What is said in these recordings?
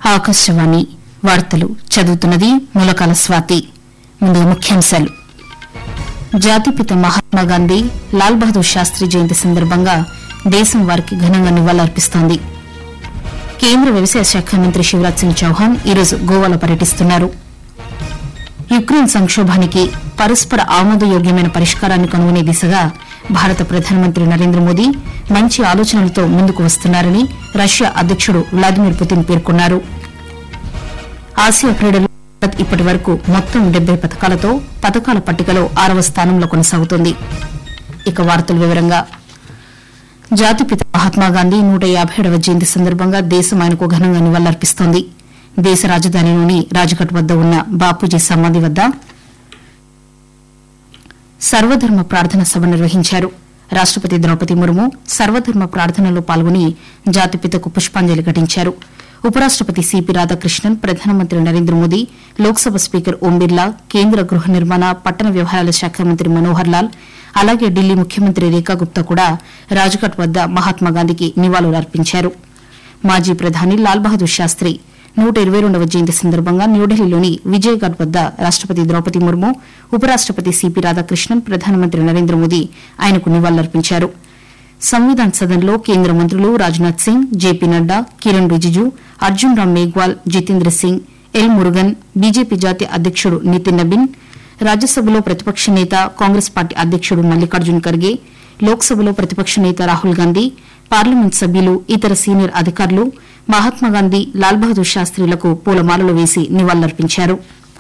ఆకాశవాణి వార్తలు చదువుతున్నది మూలకాల స్వాతి ముందుగా ముఖ్యాంశాలు జాతిపిత మహాత్మా గాంధీ లాల్ బహదూర్ శాస్త్రి జయంతి సందర్భంగా దేశం వారికి ఘనంగా నివాళులర్పిస్తోంది కేంద్ర వ్యవసాయ శాఖ మంత్రి శివరాజ్ సింగ్ చౌహాన్ ఈరోజు గోవాలో పర్యటిస్తున్నారు యుక్రెయిన్ సంక్షోభానికి పరస్పర ఆమోదయోగ్యమైన పరిష్కారాన్ని కనుగొనే దిశగా భారత ప్రధానమంత్రి నరేంద్ర మోదీ మంచి ఆలోచనలతో ముందుకు వస్తున్నారని రష్యా అధ్యకుడు వ్లాదిమిర్ పుతిన్ పేర్కొన్నారు ఆసియా క్రీడలు భారత్ ఇప్పటి వరకు మొత్తం డెబ్బై పథకాలతో పథకాల పట్టికలో ఆరవ స్థానంలో కొనసాగుతోంది ఇక వార్తల వివరంగా జాతిపిత మహాత్మాగాంధీ నూట యాభై ఏడవ జయంతి సందర్భంగా దేశం ఆయనకు ఘనంగా నివాళులర్పిస్తోంది దేశ రాజధానిలోని రాజ్ఘాట్ వద్ద ఉన్న బాపూజీ సమాధి వద్ద సర్వధర్మ ప్రార్థన సభ నిర్వహించారు రాష్టపతి ద్రౌపది ముర్ము సర్వధర్మ ప్రార్థనలో పాల్గొని జాతిపితకు పుష్పాంజలి ఘటించారు ఉపరాష్టపతి సిపి రాధాకృష్ణన్ ప్రధానమంత్రి నరేంద్ర మోదీ లోక్సభ స్పీకర్ ఓం బిర్లా కేంద్ర గృహ నిర్మాణ పట్టణ వ్యవహారాల శాఖ మంత్రి మనోహర్ లాల్ అలాగే ఢిల్లీ ముఖ్యమంత్రి రేఖా గుప్తా కూడా రాజ్ఘాట్ వద్ద మహాత్మాగాంధీకి నివాళులర్పించారు మాజీ ప్రధాని లాల్ బహదూర్ శాస్త్రి నూట ఇరవై రెండవ జయంతి సందర్భంగా న్యూఢిల్లీలోని విజయఘాట్ వద్ద రాష్టపతి ద్రౌపది ముర్ము ఉపరాష్టపతి సిపి రాధాకృష్ణన్ ప్రధానమంత్రి నరేంద్ర మోదీ ఆయనకు నివాళులర్పించారు సంవిధాన్ సదన్లో కేంద్ర మంత్రులు Rajnath Singh JP Nadda Kiren Rijiju Arjun Ram Meghwal Jitendra Singh L Murugan BJP జాతీయ అధ్యకుడు నితిన్ నబిన్ రాజ్యసభలో ప్రతిపక్ష నేత కాంగ్రెస్ పార్టీ అధ్యకుడు మల్లికార్జున్ ఖర్గే లోక్సభలో ప్రతిపక్ష నేత రాహుల్ గాంధీ పార్లమెంట్ సభ్యులు ఇతర సీనియర్ అధికారులు మహాత్మాగాంధీ లాల్ బహదూర్ శాస్త్రిలకు పూలమాలలు వేసి నివాళులర్పించారు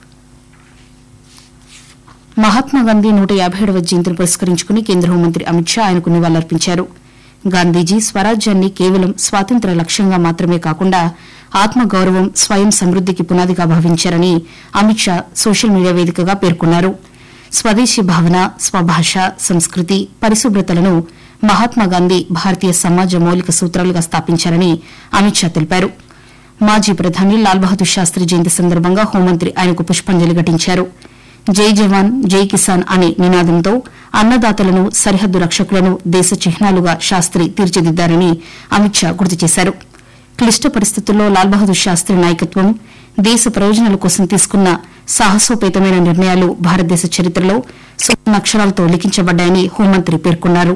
మహాత్మాగాంధీ నూట యాభై ఏడవ జయంతిని పురస్కరించుకుని కేంద్ర హోంమంత్రి అమిత్ షా ఆయనకు నివాళులర్పించారు గాంధీజీ స్వరాజ్యాన్ని కేవలం స్వాతంత్ర లక్ష్యంగా మాత్రమే కాకుండా ఆత్మగౌరవం స్వయం సమృద్దికి పునాదిగా భావించారని అమిత్ షా సోషల్ మీడియా వేదికగా పేర్కొన్నారు స్వదేశీ భావన స్వభాష సంస్కృతి పరిశుభ్రతలను మహాత్మాగాంధీ భారతీయ సమాజ మౌలిక సూత్రాలుగా స్థాపించారని అమిత్ షా తెలిపారు మాజీ ప్రధాని లాల్ బహదూర్ శాస్త్రి జయంతి సందర్భంగా హోంమంత్రి ఆయనకు పుష్పాంజలి ఘటించారు జై జవాన్ జై కిసాన్ అనే నినాదంతో అన్నదాతలను సరిహద్దు రక్షకులను దేశ చిహ్నాలుగా శాస్త్రి తీర్చిదిద్దారని అమిత్ షా గుర్తు చేశారు క్లిష్ట పరిస్థితుల్లో లాల్ బహదూర్ శాస్త్రి నాయకత్వం దేశ ప్రయోజనాల కోసం తీసుకున్న సాహసోపేతమైన నిర్ణయాలు భారతదేశ చరిత్రలో సువర్ణ అక్షరాలతో లిఖించబడ్డాయని హోంమంత్రి పేర్కొన్నారు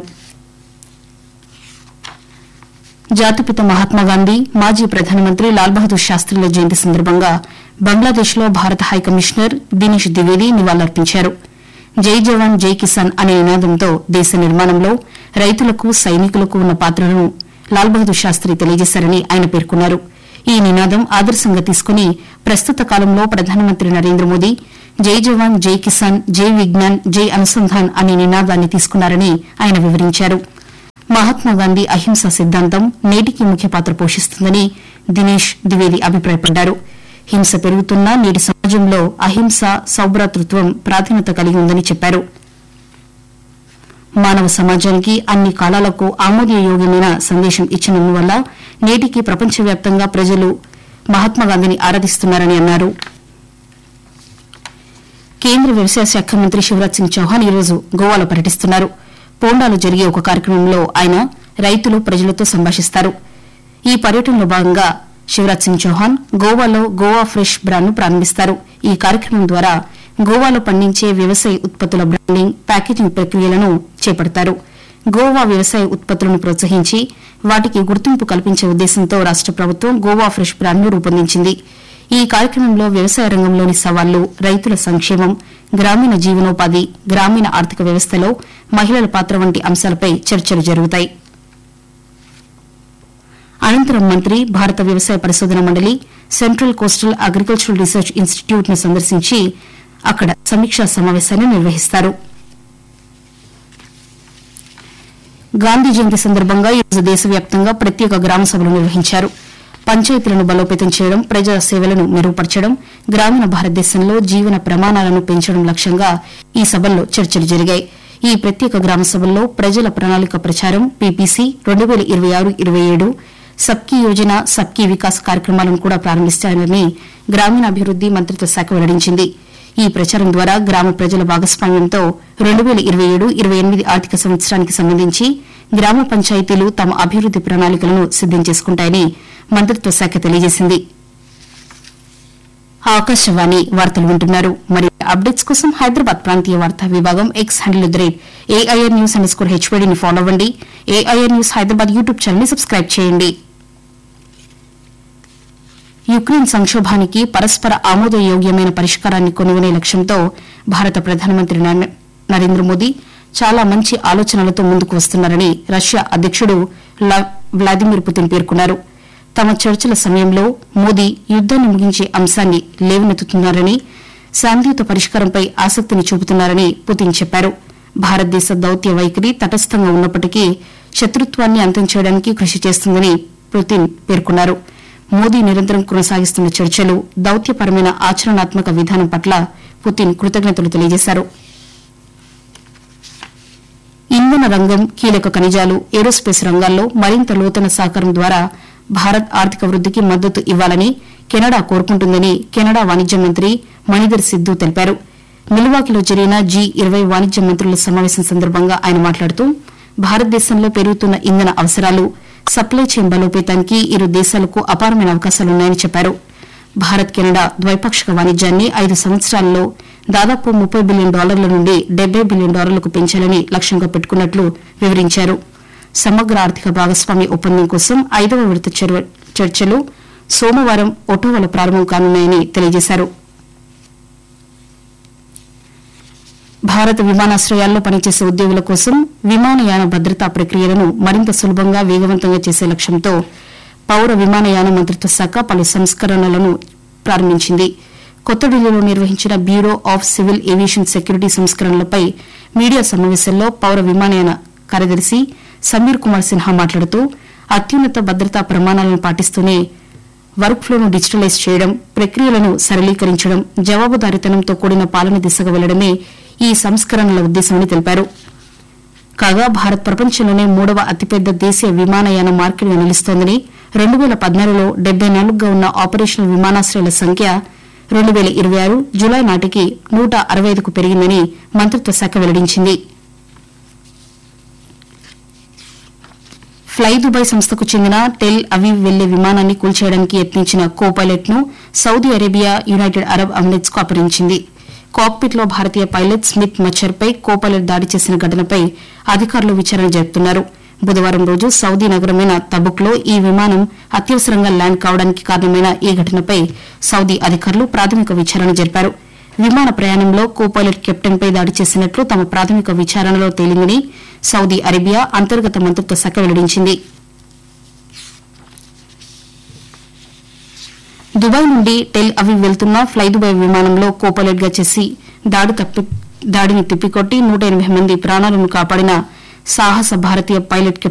జాతిపిత మహాత్మాగాంధీ మాజీ ప్రధానమంత్రి లాల్ బహదూర్ శాస్త్రిల జయంతి సందర్భంగా బంగ్లాదేశ్లో భారత హైకమిషనర్ దినేష్ ద్వివేది నివాళులర్పించారు జై జవాన్ జై కిసాన్ అనే నినాదంతో దేశ నిర్మాణంలో రైతులకు సైనికులకు ఉన్న పాత్రను లాల్ బహదూర్ శాస్త్రి తెలియజేశారని ఆయన పేర్కొన్నారు ఈ నినాదం ఆదర్శంగా తీసుకుని ప్రస్తుత కాలంలో ప్రధానమంత్రి నరేంద్ర మోదీ జై జవాన్ జై కిసాన్ జై విజ్ఞాన్ జై అనుసంధాన్ అనే నినాదాన్ని తీసుకున్నారని ఆయన వివరించారు మహాత్మాగాంధీ అహింస సిద్దాంతం నేటికి ముఖ్య పాత్ర పోషిస్తుందని దినేష్ ద్వివేది అభిప్రాయపడ్డారు హింస పెరుగుతున్న నేటి సమాజంలో అహింస సౌభ్రాతృత్వం ప్రాధాన్యత కలిగి ఉందని చెప్పారు మానవ సమాజానికి అన్ని కాలాలకు ఆమోదయోగ్యమైన సందేశం ఇచ్చినందువల్ల నేటికి ప్రపంచవ్యాప్తంగా ప్రజలు మహాత్మాగాంధీని ఆరాధిస్తున్నారని అన్నారు కేంద్ర వ్యవసాయ శాఖ మంత్రి శివరాజ్ సింగ్ చౌహాన్ ఈరోజు గోవాలో పర్యటిస్తున్నారు పోండాలో జరిగే ఒక కార్యక్రమంలో ఆయన రైతులు ప్రజలతో సంభాషిస్తారు ఈ పర్యటనలో భాగంగా శివరాజ్ సింగ్ చౌహాన్ గోవాలో గోవా ఫ్రెష్ బ్రాండ్ను ప్రారంభిస్తారు ఈ కార్యక్రమం ద్వారా గోవాలో పండించే వ్యవసాయ ఉత్పత్తుల బ్రాండింగ్ ప్యాకేజింగ్ ప్రక్రియలను చేపడతారు గోవా వ్యవసాయ ఉత్పత్తులను ప్రోత్సహించి వాటికి గుర్తింపు కల్పించే ఉద్దేశంతో రాష్ట ప్రభుత్వం గోవా ఫ్రెష్ బ్రాండ్ను రూపొందించింది ఈ కార్యక్రమంలో వ్యవసాయ రంగంలోని సవాళ్లు రైతుల సంక్షేమం గ్రామీణ జీవనోపాధి గ్రామీణ ఆర్థిక వ్యవస్థలో మహిళల పాత్ర వంటి అంశాలపై చర్చలు జరుగుతాయి అనంతరం మంత్రి భారత వ్యవసాయ పరిశోధన మండలి central coastal agricultural research institute ను సందర్శించి అక్కడ సమీక్షా సమావేశాన్ని నిర్వహిస్తారు గాంధీ జయంతి సందర్భంగా ఈరోజు దేశవ్యాప్తంగా ప్రత్యేక గ్రామ సభలు నిర్వహించారు పంచాయతీలను బలోపేతం చేయడం ప్రజా సేవలను మెరుగుపరచడం గ్రామీణ భారతదేశంలో జీవన ప్రమాణాలను పెంచడం లక్ష్యంగా ఈ సభల్లో చర్చలు జరిగాయి ఈ ప్రత్యేక గ్రామ సభల్లో ప్రజల ప్రణాళిక ప్రచారం పీపీసీ రెండు వేల ఇరవై ఆరు ఇరవై ఏడు సబ్కీ యోజన సబ్కీ వికాస్ కార్యక్రమాలను కూడా ప్రారంభిస్తారని గ్రామీణాభివృద్ది మంత్రిత్వ శాఖ వెల్లడించింది ఈ ప్రచారం ద్వారా గ్రామ ప్రజల భాగస్వామ్యంతో రెండు వేల ఇరవై ఏడు ఇరవై ఎనిమిది ఆర్థిక సంవత్సరానికి సంబంధించి గ్రామ పంచాయతీలు తమ అభివృద్ది ప్రణాళికలను సిద్దం చేసుకుంటాయని మంత్రిత్వ శాఖ తెలియజేసింది ఆకాశవాణి వార్తలు వింటున్నారు మరి అప్డేట్స్ కోసం హైదరాబాద్ ప్రాంతీయ వార్తా విభాగం X handle the rate AIR news under score హెచ్వీడీని ఫాలో అవ్వండి AIR news Hyderabad YouTube channel ని సబ్స్క్రైబ్ చేయండి యుక్రెయిన్ సంక్షోభానికి పరస్పర ఆమోదయోగ్యమైన పరిష్కారాన్ని కొనుగొనే లక్ష్యంతో భారత ప్రధానమంత్రి నరేంద్ర- నరేంద్ర మోదీ చాలా మంచి ఆలోచనలతో ముందుకు వస్తున్నారని రష్యా అధ్యకుడు లా- వ్లాదిమిర్ పుతిన్ పేర్కొన్నారు తమ చర్చల సమయంలో మోదీ యుద్దాన్ని ముగించే అంశాన్ని లేవనెత్తుతున్నారని శాంతియుత పరిష్కారంపై ఆసక్తిని చూపుతున్నారని పుతిన్ చెప్పారు భారతదేశ దౌత్య వైఖరి తటస్థంగా ఉన్నప్పటికీ శత్రుత్వాన్ని అంతం చేయడానికి కృషి చేస్తుందని పుతిన్ పేర్కొన్నారు మోదీ నిరంతరం కొనసాగిస్తున్న చర్చలు దౌత్యపరమైన ఆచరణాత్మక విధానం పట్ల పుతిన్ కృతజ్ఞతలు తెలియజేశారు ఇంధన రంగం కీలక ఖనిజాలు ఏరోస్పేస్ రంగాల్లో మరింత లోతైన సహకారం ద్వారా భారత్ ఆర్థిక వృద్దికి మద్దతు ఇవ్వాలని కెనడా కోరుకుంటుందని కెనడా వాణిజ్య మంత్రి మణిధర్ సిద్దు తెలిపారు మిల్వాకిలో జరిగిన జీ ఇరవై వాణిజ్య మంత్రుల సమావేశం సందర్భంగా ఆయన మాట్లాడుతూ భారతదేశంలో పెరుగుతున్న ఇంధన అవసరాలు సప్లై చైన్ బలోపేతానికి ఇరు దేశాలకు అపారమైన అవకాశాలున్నాయని చెప్పారు భారత్ కెనడా ద్వైపాక్షిక వాణిజ్యాన్ని ఐదు సంవత్సరాల్లో దాదాపు ముప్పై బిలియన్ డాలర్ల నుండి డెబ్బై బిలియన్ డాలర్లకు పెంచాలని లక్ష్యంగా పెట్టుకున్నట్లు వివరించారు సమగ్ర ఆర్థిక భాగస్వామ్య ఒప్పందం కోసం ఐదవ విడత చర్వ- చర్చలు సోమవారం ఒటోవాలో ప్రారంభం కానున్నాయని తెలియజేశారు భారత విమానాశ్రయాల్లో పనిచేసే ఉద్యోగుల కోసం విమానయాన భద్రతా ప్రక్రియలను మరింత సులభంగా వేగవంతంగా చేసే లక్ష్యంతో పౌర విమానయాన మంత్రిత్వ శాఖ పలు సంస్కరణలను ప్రారంభించింది కొత్త ఢిల్లీలో నిర్వహించిన bureau of civil aviation security సంస్కరణలపై మీడియా సమావేశంలో పౌర విమానయాన కార్యదర్శి సమీర్ కుమార్ సిన్హా మాట్లాడుతూ అత్యున్నత భద్రతా ప్రమాణాలను పాటిస్తూనే వర్క్ ఫ్లోను డిజిటలైజ్ చేయడం ప్రక్రియలను సరళీకరించడం జవాబుదారీతనంతో కూడిన పాలన దిశగా వెళ్లడమే ఈ సంస్కరణల ఉద్దేశమని తెలిపారు కాగా భారత్ ప్రపంచంలోనే మూడవ అతిపెద్ద దేశీయ విమానయాన మార్కెట్గా నిలుస్తోందని రెండు వేల పద్నాలుగులో డెబ్బై నాలుగుగా ఉన్న ఆపరేషనల్ విమానాశ్రయాల సంఖ్య రెండు వేల ఇరవై ఆరు జులై నాటికి నూట అరవై ఐదుకు పెరిగిందని మంత్రిత్వ శాఖ వెల్లడించింది ఫ్లై దుబాయ్ సంస్థకు చెందిన టెల్ అవీవ్ వెళ్లే విమానాన్ని కూల్చేయడానికి యత్నించిన కో పైలట్ ను Saudi Arabia United Arab Emirates కు అపహరించింది కాక్పిట్ లో భారతీయ పైలట్ స్మిత్ మచ్చర్ పై కో పైలట్ దాడి చేసిన ఘటనపై అధికారులు విచారణ జరుపుతున్నారు బుధవారం రోజు సౌదీ నగరమైన తబుక్ లో ఈ విమానం అత్యవసరంగా ల్యాండ్ కావడానికి కారణమైన ఈ ఘటనపై సౌదీ అధికారులు ప్రాథమిక విచారణ జరిపారు విమాన ప్రయాణంలో కో పైలట్ కెప్టెన్ పై దాడి చేసినట్లు తమ ప్రాథమిక విచారణలో తేలిందని సౌదీ అరేబియా అంతర్గత మంత్రిత్వ శాఖ వెల్లడించింది దుబాయ్ నుండి టెల్ అవీవ్ వెళ్తున్న ఫ్లై దుబాయ్ విమానంలో కో పైలట్ గా చేసి దాడి తప్పి దాడిని తిప్పికొట్టి నూట ఎనబై మంది ప్రాణాలను కాపాడిన సాహస భారతీయ పైలట్ కెప్టెన్